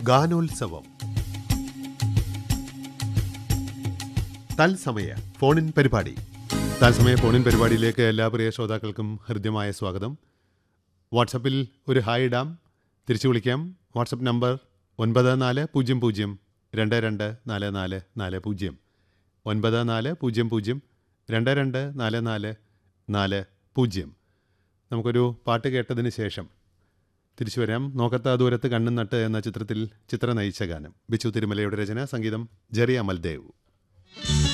ഗാനോത്സവം തത്സമയ ഫോണിൻ പരിപാടി തത്സമയ ഫോണിൻ പരിപാടിയിലേക്ക് എല്ലാ പ്രിയ ശ്രോതാക്കൾക്കും ഹൃദ്യമായ സ്വാഗതം വാട്സപ്പിൽ ഒരു ഹായ് ഇടാം തിരിച്ചു വിളിക്കാം വാട്സപ്പ് നമ്പർ ഒൻപത് നാല് പൂജ്യം പൂജ്യം രണ്ട് രണ്ട് നാല് നാല് നാല് പൂജ്യം ഒൻപത് നാല് പൂജ്യം പൂജ്യം രണ്ട് രണ്ട് നാല് നാല് നാല് പൂജ്യം നമുക്കൊരു പാട്ട് കേട്ടതിന് ശേഷം തിരിച്ചു വരാം നോക്കത്ത ദൂരത്ത് കണ്ണും നട്ട് എന്ന ചിത്രത്തിൽ ചിത്ര നയിച്ച ഗാനം ബിച്ചു തിരുമലയുടെ രചന സംഗീതം ജെറി അമൽദേവ്